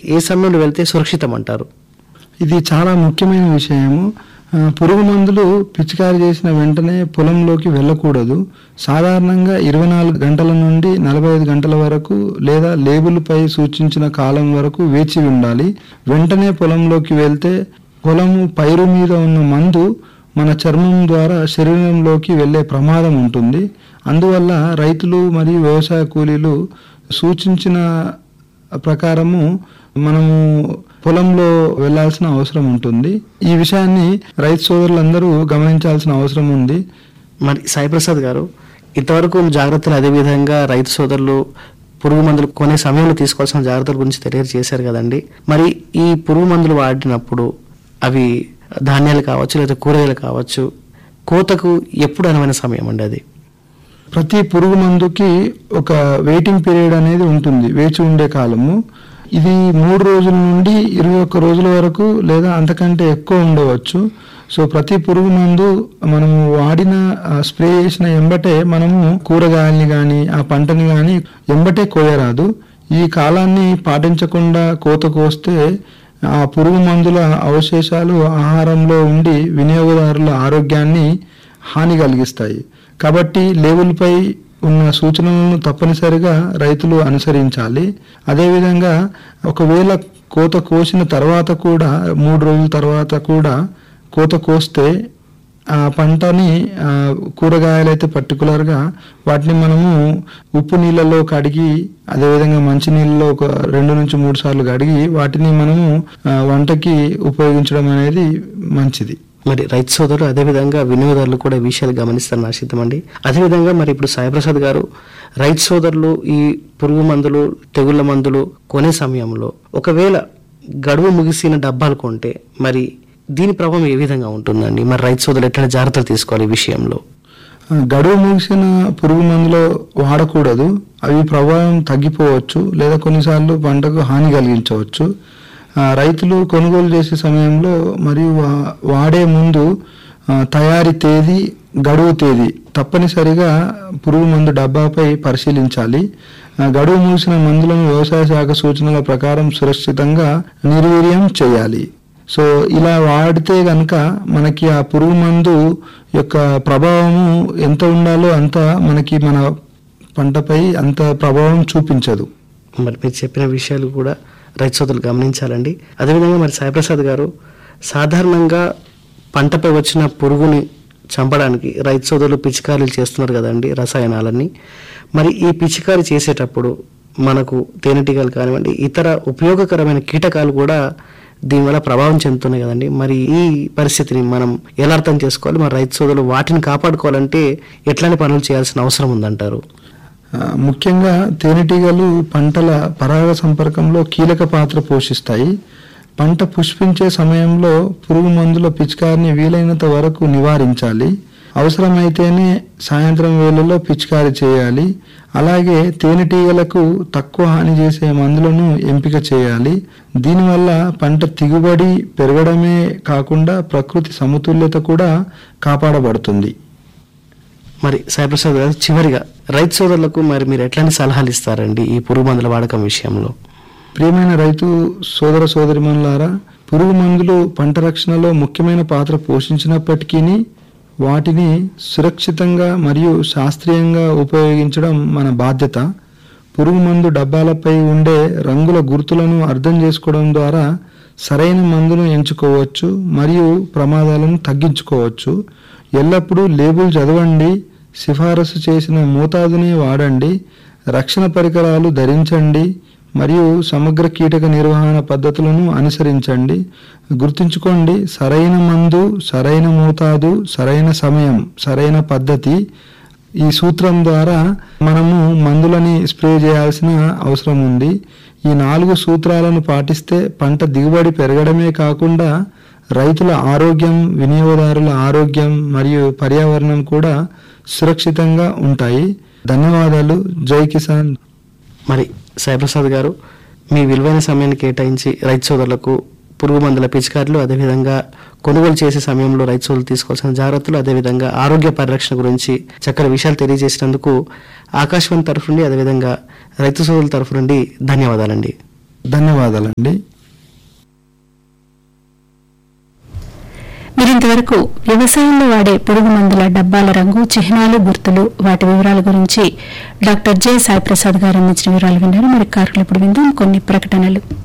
ఏ సమయంలో వెళ్తే సురక్షితం అంటారు ఇది చాలా ముఖ్యమైన విషయము ఆ, పురుగు మందులు పిచికారి చేసిన వెంటనే పొలంలోకి వెళ్ళకూడదు సాధారణంగా ఇరవై నాలుగు గంటల నుండి నలభై ఐదు గంటల వరకు లేదా లేబుల్పై సూచించిన కాలం వరకు వేచి ఉండాలి వెంటనే పొలంలోకి వెళ్తే పొలము పైరు మీద ఉన్న మందు మన చర్మం ద్వారా శరీరంలోకి వెళ్ళే ప్రమాదం ఉంటుంది అందువల్ల రైతులు మరియు వ్యవసాయ కూలీలు సూచించిన ప్రకారము మనము పొలంలో వెళ్ళాల్సిన అవసరం ఉంటుంది ఈ విషయాన్ని రైతు సోదరులందరూ గమనించాల్సిన అవసరం ఉంది మరి సాయిప్రసాద్ గారు ఇంతవరకు జాగ్రత్తలు అదేవిధంగా రైతు సోదరులు పురుగు మందులు కొనే సమయంలో తీసుకోవాల్సిన జాగ్రత్తల గురించి తెలియజేశారు కదండి మరి ఈ పురుగు మందులు వాడినప్పుడు అవి ధాన్యాలు కావచ్చు లేదా కూరగాయలు కావచ్చు కోతకు ఎప్పుడు అనువైన సమయం అండి అది ప్రతి పురుగు మందుకి ఒక వెయిటింగ్ పీరియడ్ అనేది ఉంటుంది వేచి ఉండే కాలము ఇది మూడు రోజుల నుండి ఇరవై ఒక్క రోజుల వరకు లేదా అంతకంటే ఎక్కువ ఉండవచ్చు సో ప్రతి పురుగు మందు మనము వాడిన ఆ, స్ప్రే చేసిన ఎంబటే మనము కూరగాయల్ని కానీ ఆ పంటని కానీ ఎంబటే కోయరాదు ఈ కాలాన్ని పాటించకుండా కోత కోస్తే ఆ పురుగు మందుల అవశేషాలు ఆహారంలో ఉండి వినియోగదారుల ఆరోగ్యాన్ని హాని కలిగిస్తాయి కాబట్టి లేబుల్పై ఉన్న సూచనలను తప్పనిసరిగా రైతులు అనుసరించాలి అదేవిధంగా ఒకవేళ కోత కోసిన తర్వాత కూడా మూడు రోజుల తర్వాత కూడా కోత కోస్తే ఆ పంటని ఆ, కూరగాయలైతే పర్టికులర్గా వాటిని మనము ఉప్పు నీళ్ళలో కడిగి అదేవిధంగా మంచి నీళ్ళలో ఒక రెండు నుంచి మూడు సార్లు కడిగి వాటిని మనము ఆ, వంటకి ఉపయోగించడం అనేది మంచిది మరి రైతు సోదరులు అదేవిధంగా వినియోగదారులు కూడా ఈ విషయాలు గమనిస్తారని ఆశిద్దామండి అదేవిధంగా మరి ఇప్పుడు సాయిప్రసాద్ గారు రైతు సోదరులు ఈ పురుగు మందులు తెగుళ్ళ మందులు కొనే సమయంలో ఒకవేళ గడువు ముగిసిన డబ్బాలు కొంటే మరి దీని ప్రభావం ఏ విధంగా ఉంటుందండి మరి రైతు సోదరులు ఎట్లా జాగ్రత్తలు తీసుకోవాలి ఈ విషయంలో ఆ, గడువు ముగిసిన పురుగు మందులు వాడకూడదు అవి ప్రభావం తగ్గిపోవచ్చు లేదా కొన్నిసార్లు పంటకు హాని కలిగించవచ్చు ఆ, రైతులు కొనుగోలు చేసే సమయంలో మరియు వా- వాడే ముందు ఆ, తయారీ తేదీ గడువు తేదీ తప్పనిసరిగా పురుగు మందు డబ్బాపై పరిశీలించాలి ఆ, గడువు ముగిసిన మందులను వ్యవసాయ శాఖ సూచనల ప్రకారం సురక్షితంగా నిర్వీర్యం చేయాలి సో ఇలా వాడితే గనక మనకి ఆ పురుగు మందు యొక్క ప్రభావము ఎంత ఉండాలో అంత మనకి మన పంటపై అంత ప్రభావం చూపించదు మరి మీరు చెప్పిన విషయాలు కూడా రైతు సోదరులు గమనించాలండి అదేవిధంగా మరి సాయిప్రసాద్ గారు సాధారణంగా పంటపై వచ్చిన పురుగుని చంపడానికి రైతు సోదరులు పిచికారీలు చేస్తున్నారు కదండి రసాయనాలన్నీ మరి ఈ పిచికారీ చేసేటప్పుడు మనకు తేనెటీగలు కానివ్వండి ఇతర ఉపయోగకరమైన కీటకాలు కూడా దీనివల్ల ప్రభావం చెందుతున్నాయి కదండి మరి ఈ పరిస్థితిని మనం ఎలా అర్థం చేసుకోవాలి మరి రైతు సోదరులు వాటిని కాపాడుకోవాలంటే ఎట్లాంటి పనులు చేయాల్సిన అవసరం ఉందంటారు ఆ, ముఖ్యంగా తేనెటీగలు పంటల పరాగ సంపర్కంలో కీలక పాత్ర పోషిస్తాయి పంట పుష్పించే సమయంలో పురుగు మందుల పిచికారిని వీలైనంత వరకు నివారించాలి అవసరమైతేనే సాయంత్రం వేళలో పిచికారి చేయాలి అలాగే తేనెటీగలకు తక్కువ హాని చేసే మందులను ఎంపిక చేయాలి దీనివల్ల పంట దిగుబడి పెరగడమే కాకుండా ప్రకృతి సమతుల్యత కూడా కాపాడబడుతుంది మరి సాయిప్రసాద్ గారు చివరిగా రైతు సోదరులకు మరి మీరు ఎట్లాంటి సలహాలు ఇస్తారండి ఈ పురుగు మందుల వాడకం విషయంలో ప్రియమైన రైతు సోదర సోదరిమణులారా పురుగు మందులు పంట రక్షణలో ముఖ్యమైన పాత్ర పోషించినప్పటికీ వాటిని సురక్షితంగా మరియు శాస్త్రీయంగా ఉపయోగించడం మన బాధ్యత పురుగు మందు డబ్బాలపై ఉండే రంగుల గుర్తులను అర్థం చేసుకోవడం ద్వారా సరైన మందును ఎంచుకోవచ్చు మరియు ప్రమాదాలను తగ్గించుకోవచ్చు ఎల్లప్పుడూ లేబుల్ చదవండి సిఫారసు చేసిన మోతాదునే వాడండి రక్షణ పరికరాలు ధరించండి మరియు సమగ్ర కీటక నిర్వహణ పద్ధతులను అనుసరించండి గుర్తుంచుకోండి సరైన మందు సరైన మోతాదు సరైన సమయం సరైన పద్ధతి ఈ సూత్రం ద్వారా మనము మందులని స్ప్రే చేయాల్సిన అవసరం ఉంది ఈ నాలుగు సూత్రాలను పాటిస్తే పంట దిగుబడి పెరగడమే కాకుండా రైతుల ఆరోగ్యం వినియోగదారుల ఆరోగ్యం మరియు పర్యావరణం కూడా సురక్షితంగా ఉంటాయి ధన్యవాదాలు జై కిసాన్ మరి సాయిప్రసాద్ గారు మీ విలువైన సమయాన్ని కేటాయించి రైతు సోదరులకు పురుగు మందుల పిచికారులు అదేవిధంగా కొనుగోలు చేసే సమయంలో రైతు సోదరులు తీసుకోవాల్సిన జాగ్రత్తలు అదేవిధంగా ఆరోగ్య పరిరక్షణ గురించి చక్కని విషయాలు తెలియజేసినందుకు ఆకాశవాణి తరఫు నుండి అదేవిధంగా రైతు సోదరుల తరఫు నుండి ధన్యవాదాలండి ధన్యవాదాలండి మీరు ఇంతవరకు వ్యవసాయంలో వాడే పురుగు మందుల డబ్బాల రంగు చిహ్నాలు గుర్తులు వాటి వివరాల గురించి డాక్టర్ జె సాయి ప్రసాద్ గారు అందించిన వివరాలు విన్నారు మరి కార్కులు ఇప్పుడు విందాం కొన్ని ప్రకటనలు